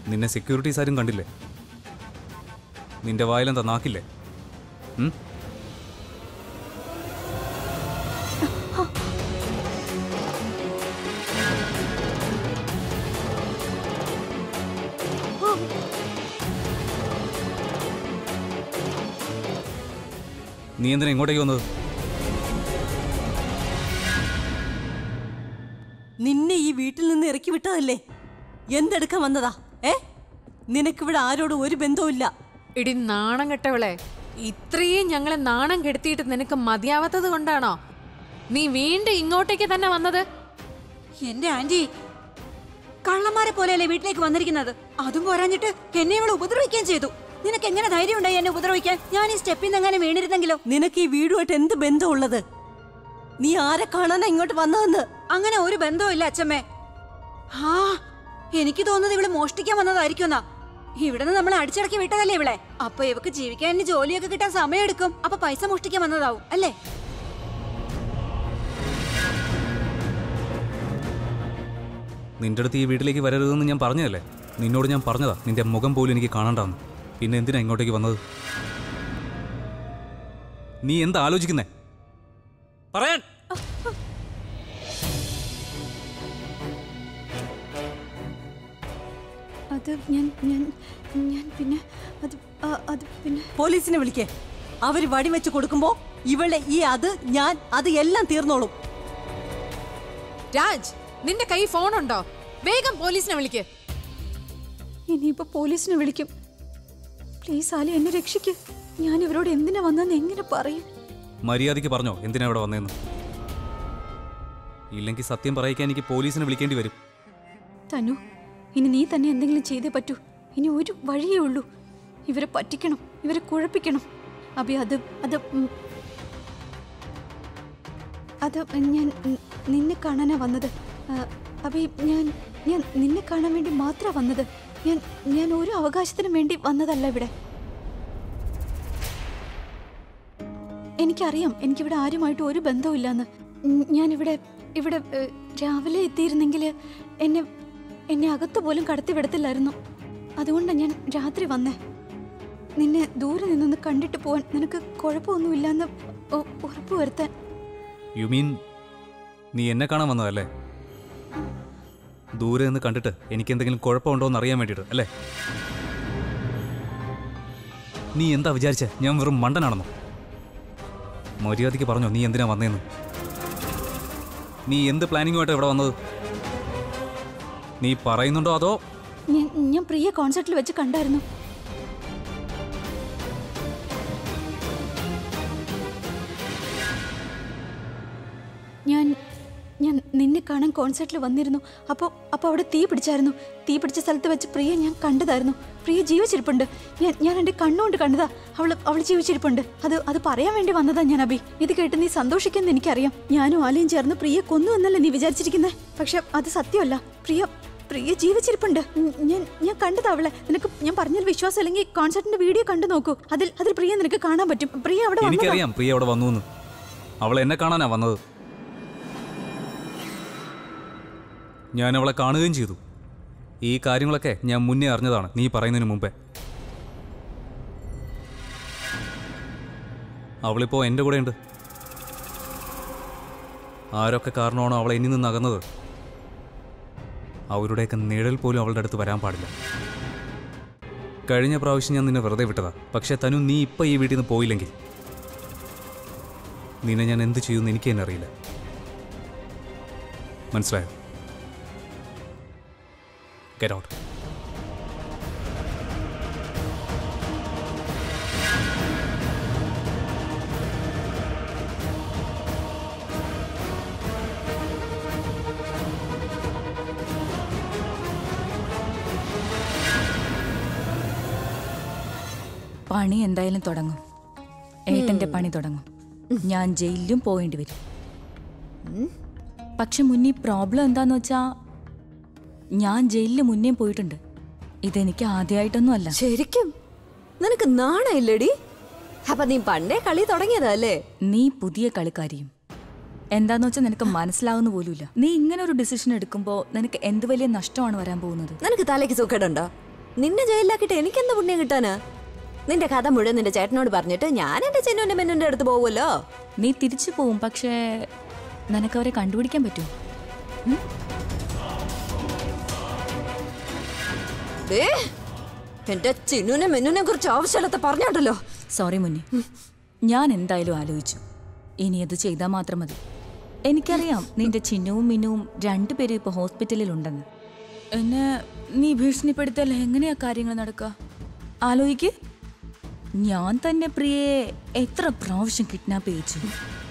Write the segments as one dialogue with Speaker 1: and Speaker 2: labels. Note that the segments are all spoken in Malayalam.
Speaker 1: നിന്നെ സെക്യൂരിറ്റീസ് ആരും കണ്ടില്ലേ നിന്റെ വായിലെന്താ നാക്കില്ലേ ഉം? നീ എന്തിനാ ഇങ്ങോട്ടേക്ക് വന്നത്
Speaker 2: നിന്നെ ഈ വീട്ടിൽ നിന്ന് ഇറക്കി വിട്ടതല്ലേ എന്തെടുക്കാൻ വന്നതാ ഏ നിനക്കിവിടെ ആരോടും ഒരു ബന്ധവുമില്ല
Speaker 3: ഇടി നാണം കെട്ടവളെ ഇത്രയും ഞങ്ങളെ നാണം കെടുത്തിയിട്ട് നിനക്ക് മതിയാവാത്തത് കൊണ്ടാണോ നീ വീണ്ടും ഇങ്ങോട്ടേക്ക് തന്നെ വന്നത്
Speaker 4: എന്റെ ആന്റി കള്ളന്മാരെ പോലെയല്ലേ വീട്ടിലേക്ക് വന്നിരിക്കുന്നത് അതും പോരാഞ്ഞിട്ട് എന്നെ ഇവളെ ഉപദ്രവിക്കുകയും ചെയ്തു നിനക്ക് എങ്ങനെ ധൈര്യം ഉണ്ടായി എന്നെ ഉപദ്രവിക്കാൻ ഞാൻ ഈ സ്റ്റെപ്പിൽ നിന്ന് എങ്ങനെ വീണിരുന്നെങ്കിലോ
Speaker 2: നിനക്ക് ഈ വീടുമായിട്ട് എന്ത് ബന്ധമുള്ളത് നീ ആരെ കാണാനാ ഇങ്ങോട്ട് വന്നതെന്ന്
Speaker 4: അങ്ങനെ ഒരു ബന്ധവും ഇല്ല അച്ഛമ്മേ ആ എനിക്ക് തോന്നുന്നത് ഇവള് മോഷ്ടിക്കാൻ വന്നതായിരിക്കുമെന്നാ ഇവിടുന്ന് നമ്മൾ അടിച്ചടക്കി വിട്ടതല്ലേ ഇവളെ അപ്പൊ ഇവക്ക് ജീവിക്കാൻ ഇനി ജോലിയൊക്കെ കിട്ടാൻ സമയമെടുക്കും അപ്പൊ പൈസ മോഷ്ടിക്കാൻ വന്നതാവും അല്ലേ
Speaker 1: നിന്റെ അടുത്ത് ഈ വീട്ടിലേക്ക് വരരുതെന്ന് ഞാൻ പറഞ്ഞതല്ലേ നിന്നോട് ഞാൻ പറഞ്ഞതാ നിന്റെ മുഖം പോലും എനിക്ക് കാണണ്ടാന്ന് പിന്നെ എന്തിനാ ഇങ്ങോട്ടേക്ക് വന്നത് നീ എന്താ ആലോചിക്കുന്നേ പറയാൻ
Speaker 5: അത് ഞാൻ ഞാൻ ഞാൻ പിന്നെ അത് ആ, അത് പിന്നെ
Speaker 2: പോലീസിനെ വിളിക്കേ അവര് വടിവെച്ച് കൊടുക്കുമ്പോ ഇവളുടെ ഈ അത് ഞാൻ അത് എല്ലാം തീർന്നോളും
Speaker 3: രാജ് നിന്റെ കൈ ഫോണുണ്ടോ വേഗം പോലീസിനെ വിളിക്ക്
Speaker 5: ഇനിയിപ്പോ പോലീസിനെ വിളിക്കും പ്ലീസ് ആലി എന്നെ രക്ഷിക്ക് ഞാൻ ഇവരോട് എന്തിനാ വന്നെന്ന് എങ്ങനെ പറയും
Speaker 1: മര്യാദയ്ക്ക് പറഞ്ഞോ എന്തിനാ ഇവിടെ വന്നതെന്ന് ഇല്ലെങ്കിൽ സത്യം പറയിക്കാൻ എനിക്ക് പോലീസിനെ വിളിക്കേണ്ടി വരും
Speaker 5: തനു ഇനി നീ തന്നെ എന്തെങ്കിലും ചെയ്തേ പറ്റൂ ഇനി ഒരു വഴിയേ ഉള്ളൂ ഇവരെ പറ്റിക്കണം ഇവരെ കുഴപ്പിക്കണം അബി അത് അത് ഉം, അത് ഞാൻ നി- നിന്നെ കാണാനാ വന്നത് ആ, അബി ഞാൻ ഞാൻ നിന്നെ കാണാൻ വേണ്ടി മാത്രമാ വന്നത് ഞാൻ ഞാൻ ഒരു അവകാശത്തിനും വേണ്ടി വന്നതല്ല ഇവിടെ എനിക്കറിയാം എനിക്കിവിടെ ആരുമായിട്ട് ഒരു ബന്ധവുമില്ലെന്ന് ഉം, ഞാനിവിടെ ഇവിടെ ഏ, രാവിലെ എത്തിയിരുന്നെങ്കിൽ എന്നെ എന്നെ അകത്ത് പോലും കടത്തി വിടത്തില്ലായിരുന്നു അതുകൊണ്ടാണ് ഞാൻ രാത്രി വന്നേ നിന്നെ ദൂരെ നിന്നൊന്ന് കണ്ടിട്ട് പോവാൻ നിനക്ക് കുഴപ്പമൊന്നുമില്ലെന്ന് ഉ- ഉറപ്പ് വരുത്താൻ
Speaker 1: യു മീൻ നീ എന്നെ കാണാൻ വന്നതല്ലേ ദൂരെ നിന്ന് കണ്ടിട്ട് എനിക്ക് എന്തെങ്കിലും കുഴപ്പമുണ്ടോ എന്ന് അറിയാൻ വേണ്ടിയിട്ട് അല്ലേ നീ എന്താ വിചാരിച്ചേ ഞാൻ വെറും മണ്ടനാണെന്നോ മര്യാദയ്ക്ക് പറഞ്ഞോ നീ എന്തിനാ വന്നേന്ന് നീ എന്ത് പ്ലാനിങ്ങുമായിട്ടാണ് ഇവിടെ വന്നത് നീ പറയുന്നുണ്ടോ അതോ
Speaker 5: ഞാൻ ഞാൻ പ്രിയ കോൺസെർട്ടിൽ വെച്ച് കണ്ടായിരുന്നു ഞാൻ ഞാൻ നിന്നെ കാണാൻ കോൺസെർട്ടിൽ വന്നിരുന്നു അപ്പോൾ അപ്പോൾ അവിടെ തീ പിടിച്ചായിരുന്നു തീ പിടിച്ച സ്ഥലത്ത് വെച്ച് പ്രിയ ഞാൻ കണ്ടതായിരുന്നു പ്രിയ ജീവിച്ചിരിപ്പുണ്ട് ഞാൻ ഞാൻ എൻ്റെ കണ്ണുകൊണ്ട് കണ്ടതാ അവൾ അവൾ ജീവിച്ചിരിപ്പുണ്ട് അത് അത് പറയാൻ വേണ്ടി വന്നതാ ഞാൻ അബി ഇത് കേട്ട് നീ സന്തോഷിക്കുമെന്ന് എനിക്കറിയാം ഞാനും ആലയും ചേർന്ന് പ്രിയ കൊന്നു എന്നല്ലേ നീ വിചാരിച്ചിരിക്കുന്നത് പക്ഷെ അത് സത്യമല്ല പ്രിയ പ്രിയ ജീവിച്ചിരിപ്പുണ്ട് ഉം, ഞാൻ ഞാൻ കണ്ടതാ അവളെ നിനക്ക് ഞാൻ പറഞ്ഞാൽ വിശ്വാസം അല്ലെങ്കിൽ കോൺസെർട്ടിന്റെ വീഡിയോ കണ്ടു നോക്കൂ അതിൽ അതിൽ പ്രിയ നിനക്ക് കാണാൻ പറ്റും പ്രിയ അവിടെ വന്നതാ.
Speaker 1: എനിക്കറിയാം പ്രിയ അവിടെ വന്നു എന്ന് അവൾ എന്നെ കാണാനാ വന്നത് ഞാൻ അവളെ കാണുകയും ചെയ്തു ഈ കാര്യങ്ങളൊക്കെ ഞാൻ മുന്നേ അറിഞ്ഞതാണ് നീ പറയുന്നതിന് മുമ്പേ അവളിപ്പോ എൻ്റെ കൂടെ ഉണ്ട് ആരൊക്കെ കാരണമാണോ അവളെ എന്നിൽ നിന്ന് അകന്നത് അവരുടെയൊക്കെ നിഴൽ പോലും അവളുടെ അടുത്ത് വരാൻ പാടില്ല കഴിഞ്ഞ പ്രാവശ്യം ഞാൻ നിന്നെ വെറുതെ വിട്ടതാ പക്ഷെ തനു നീ ഇപ്പം ഈ വീട്ടിൽ നിന്ന് പോയില്ലെങ്കിൽ നിന്നെ ഞാൻ എന്ത് ചെയ്യുമെന്ന് എനിക്ക് തന്നെ അറിയില്ല മനസ്സിലായോ ഗെറ്റ് ഔട്ട്
Speaker 6: പണി എന്തായാലും തുടങ്ങും ഏട്ടന്റെ പണി തുടങ്ങും ഞാൻ ജയിലിലും പോവേണ്ടി വരും പക്ഷെ മുന്നേ പ്രോബ്ലം എന്താന്ന് വെച്ചാ ഞാൻ ജയിലിൽ മുന്നേ പോയിട്ടുണ്ട് ഇതെനിക്ക് ആദ്യമായിട്ടൊന്നും അല്ല
Speaker 7: ശരിക്കും നിനക്ക് നാണയില്ലടി അപ്പൊ നീ പണ്ടേ കളി തുടങ്ങിയതല്ലേ
Speaker 6: നീ പുതിയ കളിക്കാരിയും എന്താന്ന് വെച്ചാൽ നിനക്ക് മനസ്സിലാവുന്ന പോലുമില്ല നീ ഇങ്ങനെ ഒരു ഡിസിഷൻ എടുക്കുമ്പോൾ നിനക്ക് എന്ത് വലിയ നഷ്ടമാണ് വരാൻ പോകുന്നത്
Speaker 7: നിനക്ക് തലയ്ക്ക് സുഖമുണ്ടോ നിന്നെ ജയിലിലാക്കിയിട്ട് എനിക്കെന്താ പുണ്യം കിട്ടാന് നിന്റെ കഥ മുഴുവൻ നിന്റെ ചേട്ടനോട് പറഞ്ഞിട്ട് ഞാൻ എന്റെ ചെന്നുവിന്റെ മെന്നുന്റെ അടുത്ത് പോകുമല്ലോ
Speaker 6: നീ തിരിച്ചു പോവും പക്ഷേ നിനക്കവരെ കണ്ടുപിടിക്കാൻ പറ്റുമോ
Speaker 7: ദേ, എന്റെ ചിന്നുനെ മെന്നുനെ കുറിച്ച് ആവശ്യമില്ലാത്ത പറഞ്ഞോണ്ടല്ലോ
Speaker 6: സോറി മുന്നി ഞാൻ എന്തായാലും ആലോചിച്ചു ഇനി അത് ചെയ്താൽ മാത്രം മതി എനിക്കറിയാം നിന്റെ ചിഹ്നവും മിന്നുവും രണ്ടുപേരും ഇപ്പോൾ ഹോസ്പിറ്റലിൽ എന്നെ നീ ഭീഷണിപ്പെടുത്തല്ല എങ്ങനെയാ കാര്യങ്ങൾ നടക്കുക ആലോചിക്ക് ഞാൻ തന്നെ പ്രിയയെ എത്ര പ്രാവശ്യം കിഡ്നാപ്പ് ചെയ്യിച്ചു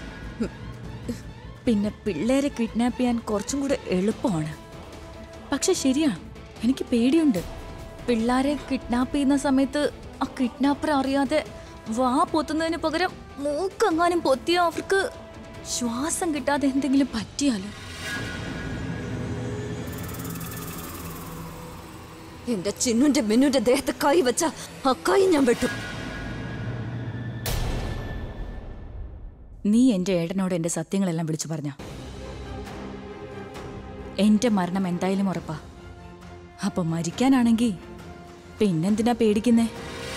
Speaker 6: പിന്നെ പിള്ളേരെ കിഡ്നാപ്പ് ചെയ്യാൻ കുറച്ചും കൂടെ എളുപ്പമാണ് പക്ഷെ ശരിയാണ് എനിക്ക് പേടിയുണ്ട് പിള്ളേരെ കിഡ്നാപ്പ് ചെയ്യുന്ന സമയത്ത് ആ കിഡ്നാപ്പർ അറിയാതെ വാ പൊത്തുന്നതിന് പകരം മൂക്കെങ്ങാനും പൊത്തിയോ അവർക്ക് ശ്വാസം കിട്ടാതെ എന്തെങ്കിലും പറ്റിയാലോ
Speaker 7: എന്റെ ചിന്നുന്റെ മെന്നുന്റെ ദേഹത്ത് കൈ വെച്ച ആ കൈ ഞാൻ വെട്ടും
Speaker 6: നീ എൻ്റെ ഏട്ടനോട് എൻ്റെ സത്യങ്ങളെല്ലാം വിളിച്ചു പറഞ്ഞ എൻ്റെ മരണം എന്തായാലും ഉറപ്പാ അപ്പൊ മരിക്കാനാണെങ്കി പിന്നെന്തിനാ പേടിക്കുന്നേ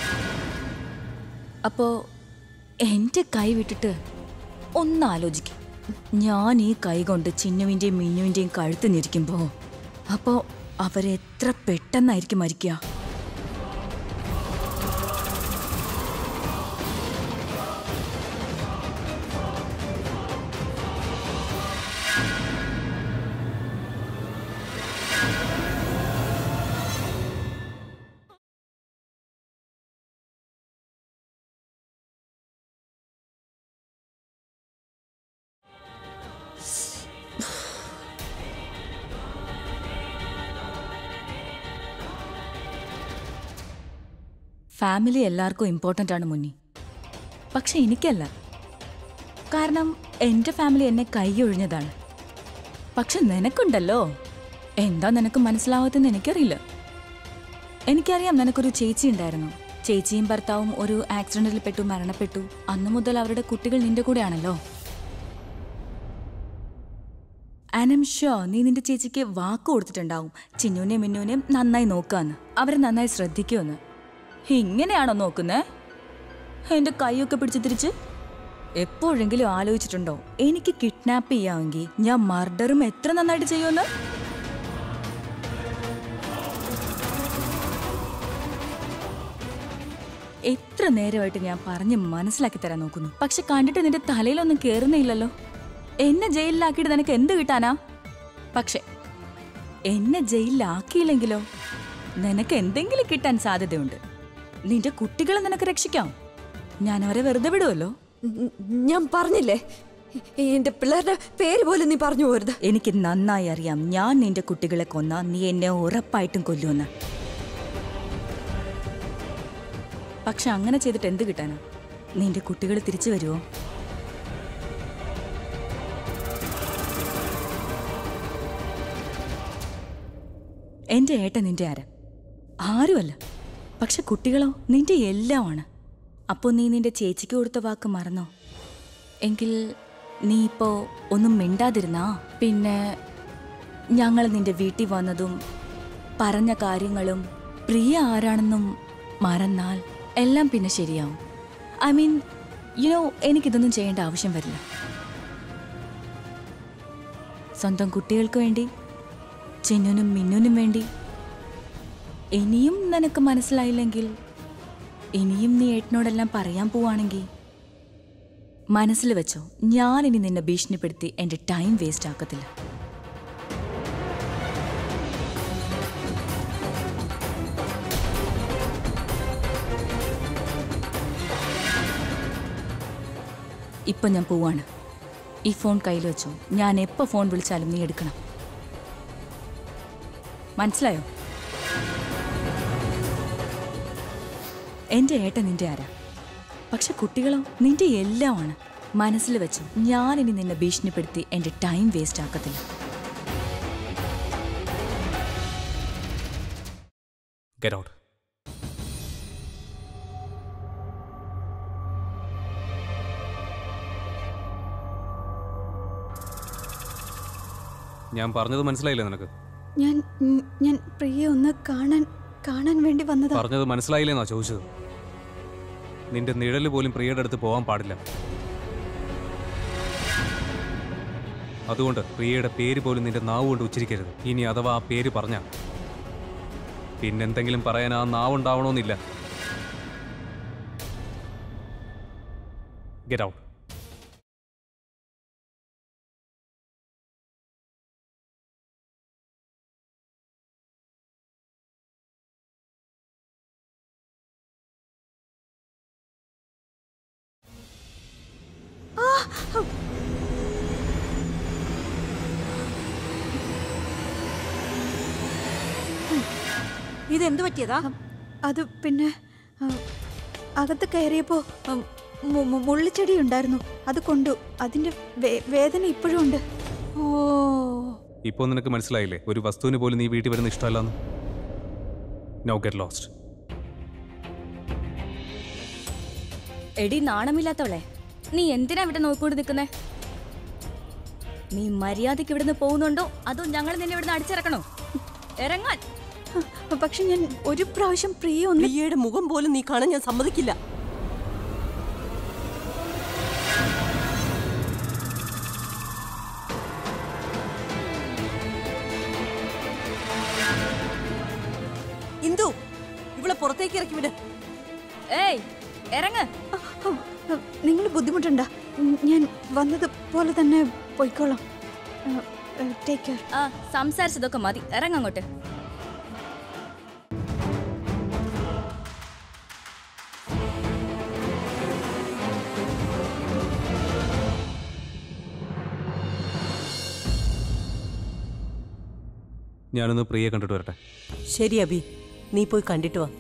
Speaker 6: അപ്പോ എൻ്റെ കൈ വിട്ടിട്ട് ഒന്ന് ആലോചിക്കും ഞാൻ ഈ കൈ കൊണ്ട് ചിന്നുവിൻ്റെയും മിന്നുവിൻ്റെയും കഴുത്ത് ഞെരിക്കുമ്പോ അപ്പോ അവരെത്ര പെട്ടെന്നായിരിക്കും മരിക്കുക ഫാമിലി എല്ലാവർക്കും ഇമ്പോർട്ടൻ്റ് ആണ് മുന്നി പക്ഷെ എനിക്കല്ല കാരണം എൻ്റെ ഫാമിലി എന്നെ കൈയൊഴിഞ്ഞതാണ് പക്ഷെ നിനക്കുണ്ടല്ലോ എന്താ നിനക്ക് മനസ്സിലാവാത്തെന്ന് എനിക്കറിയില്ല എനിക്കറിയാം നിനക്കൊരു ചേച്ചി ഉണ്ടായിരുന്നു ചേച്ചിയും ഭർത്താവും ഒരു ആക്സിഡന്റിൽ പെട്ടു മരണപ്പെട്ടു അന്നു മുതൽ അവരുടെ കുട്ടികൾ നിന്റെ കൂടെയാണല്ലോ അനം ഷോ നീ നിന്റെ ചേച്ചിക്ക് വാക്ക് കൊടുത്തിട്ടുണ്ടാവും ചിന്നുവിനെയും മിന്നുവിനെയും നന്നായി നോക്കാന്ന് അവരെ നന്നായി ശ്രദ്ധിക്കുമെന്ന് ഇങ്ങനെയാണോ നോക്കുന്നേ എന്റെ കൈയൊക്കെ പിടിച്ച് തിരിച്ച് എപ്പോഴെങ്കിലും ആലോചിച്ചിട്ടുണ്ടോ എനിക്ക് കിഡ്നാപ്പ് ചെയ്യാമെങ്കിൽ ഞാൻ മർഡറും എത്ര നന്നായിട്ട് ചെയ്യുമെന്ന് എത്ര നേരമായിട്ട് ഞാൻ പറഞ്ഞ് മനസ്സിലാക്കി തരാൻ നോക്കുന്നു പക്ഷെ കണ്ടിട്ട് നിന്റെ തലയിലൊന്നും കേറുന്നില്ലല്ലോ എന്നെ ജയിലിലാക്കിയിട്ട് നിനക്ക് എന്ത് കിട്ടാനാ പക്ഷെ എന്നെ ജയിലിലാക്കിയില്ലെങ്കിലോ നിനക്ക് എന്തെങ്കിലും കിട്ടാൻ സാധ്യതയുണ്ട് നിന്റെ കുട്ടികളെ നിനക്ക് രക്ഷിക്കാം ഞാൻ അവരെ വെറുതെ വിടുമല്ലോ
Speaker 7: ഉം, ഞാൻ പറഞ്ഞില്ലേ എന്റെ പിള്ളേരുടെ പേര് പോലും നീ പറഞ്ഞു പോരുത്
Speaker 6: എനിക്ക് നന്നായി അറിയാം ഞാൻ നിന്റെ കുട്ടികളെ കൊന്ന നീ എന്നെ ഉറപ്പായിട്ടും കൊല്ലുമെന്ന് പക്ഷെ അങ്ങനെ ചെയ്തിട്ട് എന്ത് കിട്ടാനാ നിന്റെ കുട്ടികൾ തിരിച്ചു വരുമോ എന്റെ ഏട്ടൻ നിന്റെ ആരാ ആരുമല്ല പക്ഷെ കുട്ടികളോ നിന്റെ എല്ലാമാണ് അപ്പോൾ നീ നിന്റെ ചേച്ചിക്ക് കൊടുത്ത വാക്ക് മറന്നോ എങ്കിൽ നീ ഇപ്പോ ഒന്നും മിണ്ടാതിരുന്നാ പിന്നെ ഞങ്ങൾ നിന്റെ വീട്ടിൽ വന്നതും പറഞ്ഞ കാര്യങ്ങളും പ്രിയ ആരാണെന്നും മറന്നാൽ എല്ലാം പിന്നെ ശരിയാവും ഐ മീൻ യുനോ എനിക്കിതൊന്നും ചെയ്യേണ്ട ആവശ്യം വരില്ല സ്വന്തം കുട്ടികൾക്ക് വേണ്ടി ചിന്നുനും മിന്നുനും വേണ്ടി ഇനിയും നിനക്ക് മനസ്സിലായില്ലെങ്കിൽ ഇനിയും നീ ഏട്ടനോടെല്ലാം പറയാൻ പോവാണെങ്കിൽ മനസ്സിൽ വെച്ചോ ഞാനിനി നിന്നെ ഭീഷണിപ്പെടുത്തി എൻ്റെ ടൈം വേസ്റ്റ് ആക്കത്തില്ല ഇപ്പൊ ഞാൻ പോവാണ് ഈ ഫോൺ കയ്യിൽ വെച്ചോ ഞാൻ എപ്പോൾ ഫോൺ വിളിച്ചാലും നീ എടുക്കണം മനസ്സിലായോ എൻ്റെ ഏട്ടൻ നിന്റെ ആരാ പക്ഷെ കുട്ടികളോ നിന്റെ എല്ലാമാണ് മനസ്സിൽ വെച്ചു ഞാനിനി നിന്നെ ഭീഷണിപ്പെടുത്തി എൻ്റെ ടൈം വേസ്റ്റ് ആക്കത്തില്ല
Speaker 1: ഗെറ്റ് ഔട്ട് ഞാൻ പറഞ്ഞത് മനസ്സിലായില്ലേ നിനക്ക്
Speaker 5: ഞാൻ ഉം, ഞാൻ പ്രിയെ ഒന്ന് കാണാൻ കാണാൻ വേണ്ടി വന്നതാ
Speaker 1: പറഞ്ഞത് മനസ്സിലായില്ലെന്നാ ചോദിച്ചത് നിന്റെ നിഴല് പോലും പ്രിയയുടെ അടുത്ത് പോകാൻ പാടില്ല അതുകൊണ്ട് പ്രിയയുടെ പേര് പോലും നിന്റെ നാവ് കൊണ്ട് ഉച്ചരിക്കരുത് ഇനി അഥവാ ആ പേര് പറഞ്ഞ പിന്നെന്തെങ്കിലും പറയാൻ ആ നാവ് ഉണ്ടാവണമെന്നില്ല ഗെറ്റ് ഔട്ട്
Speaker 4: ഇതെന്ത് പറ്റിയതാ
Speaker 5: അത് പിന്നെ ആ, അകത്ത് കയറിയപ്പോ ഉം, മു- മു- മുള്ളിച്ചെടി ഉണ്ടായിരുന്നു അത് കൊണ്ടു അതിന്റെ വേ- വേദന ഇപ്പോഴും ഉണ്ട് ഓ
Speaker 1: ഇപ്പോൾ നിനക്ക് മനസ്സിലായില്ലേ ഒരു വസ്തുവിന് പോലും നീ വീട്ടിൽ വരുന്ന ഇഷ്ടമല്ലെന്ന് നോ ഗെറ്റ് ലോസ്റ്റ്
Speaker 6: എടി നാണമില്ലാത്തവളെ നീ എന്തിനാ ഇവിടെ നോക്കിക്കൊണ്ട് നിൽക്കുന്നേ നീ മര്യാദയ്ക്ക് ഇവിടുന്ന് പോകുന്നുണ്ടോ അതോ ഞങ്ങൾ നിന്നെ ഇവിടുന്ന് അടിച്ചിറക്കണോ ഇറങ്ങാൻ
Speaker 5: പക്ഷെ ഞാൻ ഒരു പ്രാവശ്യം പ്രിയ ഒന്ന്
Speaker 2: പ്രിയയുടെ മുഖം പോലും നീ കാണാൻ ഞാൻ സമ്മതിക്കില്ല ഇന്ദു ഇവളെ പുറത്തേക്ക് ഇറക്കി വിട്
Speaker 6: ഏയ് ഇറങ്ങ്
Speaker 5: നിങ്ങൾ ബുദ്ധിമുട്ടുണ്ട ഞാൻ വന്നത് പോലെ തന്നെ പോയിക്കോളാം ടേക്ക് കെയർ
Speaker 6: ആ സംസാരിച്ചതൊക്കെ മതി ഇറങ്ങങ്ങോട്ട്
Speaker 1: ഞാനൊന്ന് പ്രിയെ കണ്ടിട്ട് വരട്ടെ
Speaker 2: ശരി അബി നീ പോയി കണ്ടിട്ട് വാ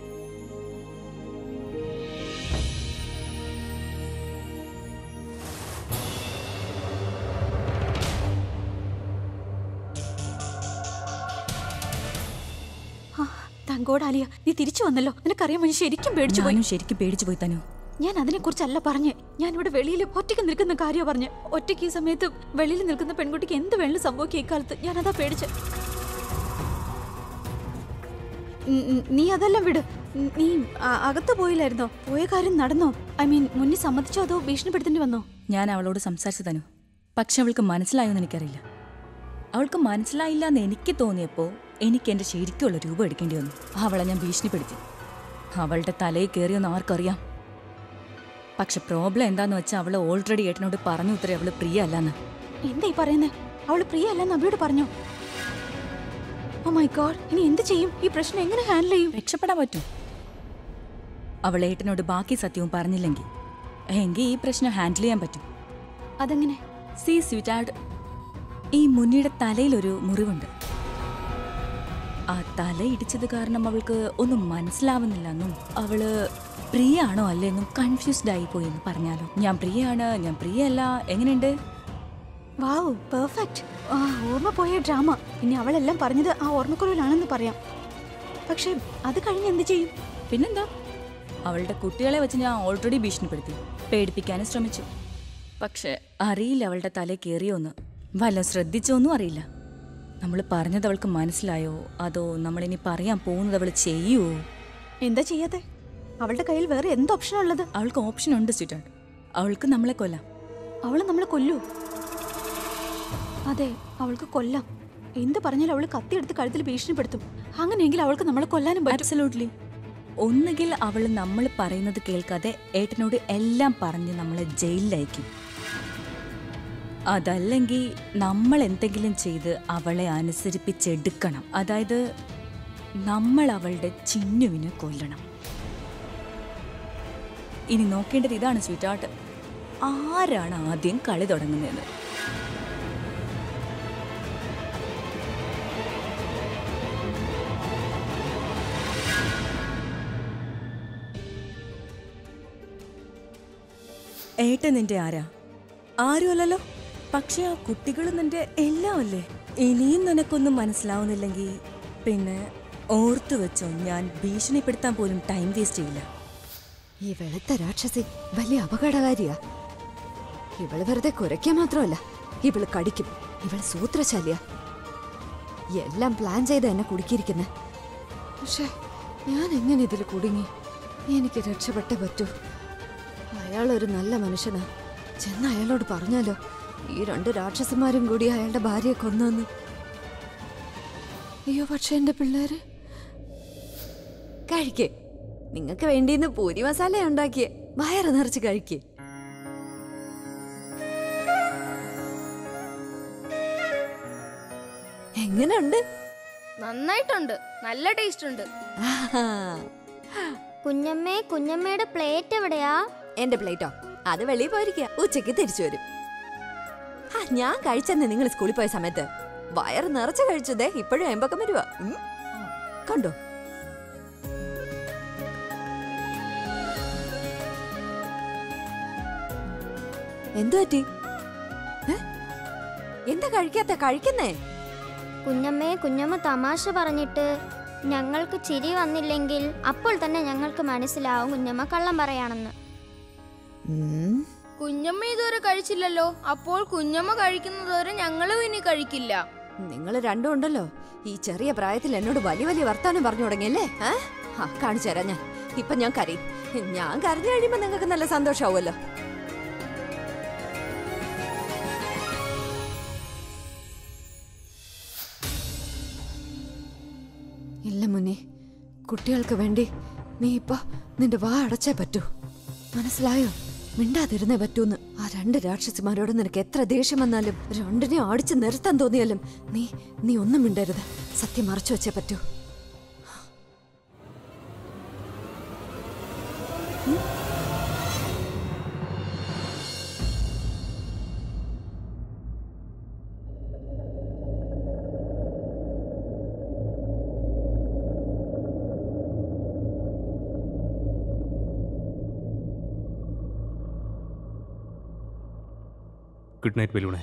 Speaker 5: തങ്കോട് ആലിയ നീ തിരിച്ചു വന്നല്ലോ നിനക്കറിയാം ഞാൻ ശരിക്കും പേടിച്ചു പോയി
Speaker 6: ഞാനും ശരിക്കും പേടിച്ചു പോയി തനു
Speaker 5: ഞാൻ അതിനെ കുറിച്ചല്ല പറഞ്ഞ് ഞാൻ ഇവിടെ വെളിയിൽ ഒറ്റയ്ക്ക് നിൽക്കുന്ന കാര്യം പറഞ്ഞ് ഒറ്റയ്ക്ക് ഈ സമയത്ത് വെളിയിൽ നിൽക്കുന്ന പെൺകുട്ടിക്ക് എന്ത് വേണം സംഭവിക്കുക ഇക്കാലത്ത് ഞാൻ അതാ പേടിച്ച് ഉം, ഉം, നീ അതെല്ലാം വിട് ഉം, നീ അ- അകത്ത് പോയില്ലായിരുന്നോ പോയ കാര്യം നടന്നോ ഐ മീൻ മുന്നിൽ സമ്മതിച്ചോ അതോ ഭീഷണിപ്പെടുത്തേണ്ടി വന്നോ
Speaker 6: ഞാൻ അവളോട് സംസാരിച്ചു തനു പക്ഷെ അവൾക്ക് മനസ്സിലായോന്ന് എനിക്കറിയില്ല അവൾക്ക് മനസ്സിലായില്ല എന്ന് എനിക്ക് തോന്നിയപ്പോൾ എനിക്ക് എൻ്റെ ശരിക്കുള്ള രൂപം എടുക്കേണ്ടി വന്നു അവളെ ഞാൻ ഭീഷണിപ്പെടുത്തി അവളുടെ തലയിൽ കയറിയൊന്ന് ആർക്കറിയാം പക്ഷെ പ്രോബ്ലം എന്താന്ന് വെച്ചാൽ അവൾ ഓൾറെഡി ഏട്ടനോട് പറഞ്ഞു ഉത്തരേ അവള് പ്രിയ അല്ലാന്ന്
Speaker 5: എന്താ ഈ പറയുന്നേ അവള് പ്രിയ അല്ലെന്ന് അബിയോട് പറഞ്ഞോ ഓ മൈ ഗോഡ് ഇനി എന്ത് ചെയ്യും ഈ പ്രശ്നം എങ്ങനെ ഹാൻഡിൽ ചെയ്യും
Speaker 6: രക്ഷപ്പെടാൻ പറ്റും അവൾ ഏട്ടനോട് ബാക്കി സത്യവും പറഞ്ഞില്ലെങ്കിൽ എങ്കിൽ ഈ പ്രശ്നം ഹാൻഡിൽ ചെയ്യാൻ പറ്റും
Speaker 5: അതെങ്ങനെ
Speaker 6: സി സ്വീറ്റാർഡ് ഈ മുന്നിയുടെ തലയിലൊരു മുറിവുണ്ട് ആ തല ഇടിച്ചത് കാരണം അവൾക്ക് ഒന്നും മനസ്സിലാവുന്നില്ല എന്നും അവള് പ്രിയാണോ അല്ലെന്നും കൺഫ്യൂസ്ഡ് ആയി പോയി എന്ന് പറഞ്ഞാലോ ഞാൻ പ്രിയാണ് ഞാൻ പ്രിയല്ല എങ്ങനെയുണ്ട്
Speaker 5: വാവ് പെർഫെക്റ്റ് ആ ഓർമ്മ പോയ ഡ്രാമ ഇനി അവളെല്ലാം പറഞ്ഞത് ആ ഓർമ്മക്കുറവിലാണെന്ന് പറയാം പക്ഷെ അത് കഴിഞ്ഞ് എന്ത് ചെയ്യും
Speaker 6: പിന്നെന്താ അവളുടെ കുട്ടികളെ വെച്ച് ഞാൻ ഓൾറെഡി ഭീഷണിപ്പെടുത്തി പേടിപ്പിക്കാനും ശ്രമിച്ചു പക്ഷെ അറിയില്ല അവളുടെ തല കയറിയോന്ന് വല്ല ശ്രദ്ധിച്ചോന്നും അറിയില്ല നമ്മൾ പറഞ്ഞത് അവൾക്ക് മനസ്സിലായോ അതോ നമ്മളിനി പറയാൻ പോകുന്നത് അവൾ ചെയ്യുവോ
Speaker 5: എന്താ ചെയ്യാതെ അവളുടെ കയ്യിൽ വേറെ എന്ത് ഓപ്ഷനാ ഉള്ളത്
Speaker 6: അവൾക്ക് ഓപ്ഷൻ ഉണ്ട് സ്വീറ്റാർഡ് അവൾക്ക് നമ്മളെ കൊല്ലാം
Speaker 5: അവള് നമ്മളെ കൊല്ലൂ അതെ അവൾക്ക് കൊല്ലാം എന്ത് പറഞ്ഞാലും അവള് കത്തിയെടുത്ത് കഴുത്തിൽ ഭീഷണിപ്പെടുത്തും അങ്ങനെയെങ്കിൽ അവൾക്ക് നമ്മളെ കൊല്ലാനും പറ്റും
Speaker 6: അബ്സലൂട്ട്ലി ഒന്നുകിൽ അവൾ നമ്മൾ പറയുന്നത് കേൾക്കാതെ ഏട്ടനോട് എല്ലാം പറഞ്ഞ് നമ്മളെ ജയിലിലയക്കും അതല്ലെങ്കിൽ നമ്മൾ എന്തെങ്കിലും ചെയ്ത് അവളെ അനുസരിപ്പിച്ചെടുക്കണം അതായത് നമ്മൾ അവളുടെ ചിന്നുവിനെ കൊല്ലണം ഇനി നോക്കേണ്ടത് ഇതാണ് സ്വീറ്റാർട്ട് ആരാണ് ആദ്യം കളി തുടങ്ങുന്നത് ഏട്ടൻ നിന്റെ ആരാ ആരുമല്ലല്ലോ പക്ഷെ ആ കുട്ടികൾ നിന്റെ എല്ലാം അല്ലേ ഇനിയും നിനക്കൊന്നും മനസ്സിലാവുന്നില്ലെങ്കിൽ പിന്നെ ഓർത്തു വെച്ചോ ഞാൻ ഭീഷണിപ്പെടുത്താൻ പോലും ടൈം വേസ്റ്റ് ചെയ്യില്ല
Speaker 7: ഈ വെളുത്ത രാക്ഷസി വലിയ അപകടകാരിയാ ഇവള് വെറുതെ കുരയ്ക്കാൻ മാത്രമല്ല ഇവള് കടിക്കും ഇവള് സൂത്രശാലിയ എല്ലാം പ്ലാൻ ചെയ്ത് എന്നെ കുടുക്കിയിരിക്കുന്നെ പക്ഷേ ഞാൻ എങ്ങനെ ഇതിൽ കുടുങ്ങി എനിക്ക് രക്ഷപ്പെട്ടേ പറ്റൂ അയാളൊരു നല്ല മനുഷ്യനാ ചെന്ന് അയാളോട് പറഞ്ഞാലോ ഈ രണ്ട് രാക്ഷസന്മാരും കൂടി അയാളുടെ ഭാര്യയെ കൊന്നെന്ന് അയ്യോ പക്ഷെ എന്റെ പിള്ളേര് കഴിക്കേ നിങ്ങൾക്ക് വേണ്ടിന്ന് പൂരി മസാല ഉണ്ടാക്കിയേ വയറ് നിറച്ച് കഴിക്കേ എങ്ങനെയുണ്ട്
Speaker 8: നന്നായിട്ടുണ്ട് നല്ല ടേസ്റ്റ് ഉണ്ട്
Speaker 7: ആഹാ.
Speaker 8: കുഞ്ഞമ്മേ കുഞ്ഞമ്മയുടെ പ്ലേറ്റ് എവിടെയാ
Speaker 7: എന്റെ പ്ലേറ്റോ അത് വെളിയിൽ പോയിരിക്കുക ഉച്ചയ്ക്ക് തിരിച്ചു വരും ആ, ഞാൻ കഴിച്ചെന്ന് നിങ്ങൾ സ്കൂളിൽ പോയ സമയത്ത് വയറ് നിറച്ച് കഴിച്ചതേ ഇപ്പോഴും എമ്പക്കം വരുവാ ഉം. കണ്ടോ എന്തു പറ്റി ഏ? എന്താ കഴിക്കാത്ത കഴിക്കുന്നേ
Speaker 8: കുഞ്ഞമ്മേ കുഞ്ഞമ്മ തമാശ പറഞ്ഞിട്ട് ഞങ്ങൾക്ക് ചിരി വന്നില്ലെങ്കിൽ അപ്പോൾ തന്നെ ഞങ്ങൾക്ക് മനസ്സിലാവും കുഞ്ഞമ്മ കള്ളം പറയാണെന്ന്
Speaker 7: ഉം.
Speaker 9: കുഞ്ഞമ്മ ഇതുവരെ കഴിച്ചില്ലല്ലോ അപ്പോൾ കുഞ്ഞമ്മ കഴിക്കുന്നതുവരെ ഞങ്ങളും ഇനി കഴിക്കില്ല
Speaker 7: നിങ്ങൾ രണ്ടും ഉണ്ടല്ലോ ഈ ചെറിയ പ്രായത്തിൽ എന്നോട് വലിയ വലിയ വർത്താനം പറഞ്ഞു തുടങ്ങിയല്ലേ ഏ? ആ കാണിച്ചു തരാം ഞാൻ ഇപ്പൊ ഞാൻ കരയും ഞാൻ കരഞ്ഞു കഴിയുമ്പോ നിങ്ങൾക്ക് നല്ല സന്തോഷാവുമല്ലോ ഇല്ല മുനി കുട്ടികൾക്ക് വേണ്ടി നീ ഇപ്പൊ നിന്റെ വാ അടച്ചേ പറ്റൂ മനസ്സിലായോ മിണ്ടാതിരുന്നേ പറ്റൂന്ന് ആ രണ്ട് രാക്ഷസിമാരോട് നിനക്ക് എത്ര ദേഷ്യം വന്നാലും രണ്ടിനെ അടിച്ചു നിർത്താൻ തോന്നിയാലും നീ നീ ഒന്നും മിണ്ടരുത് സത്യം മറച്ചു വെച്ചേ പറ്റൂ
Speaker 1: ഗുഡ് നൈറ്റ് ബലൂണെ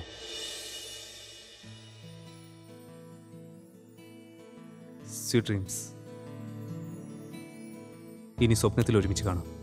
Speaker 1: സ്വീറ്റ് ഡ്രീംസ് ഇനി സ്വപ്നത്തിൽ ഒരുമിച്ച് കാണാം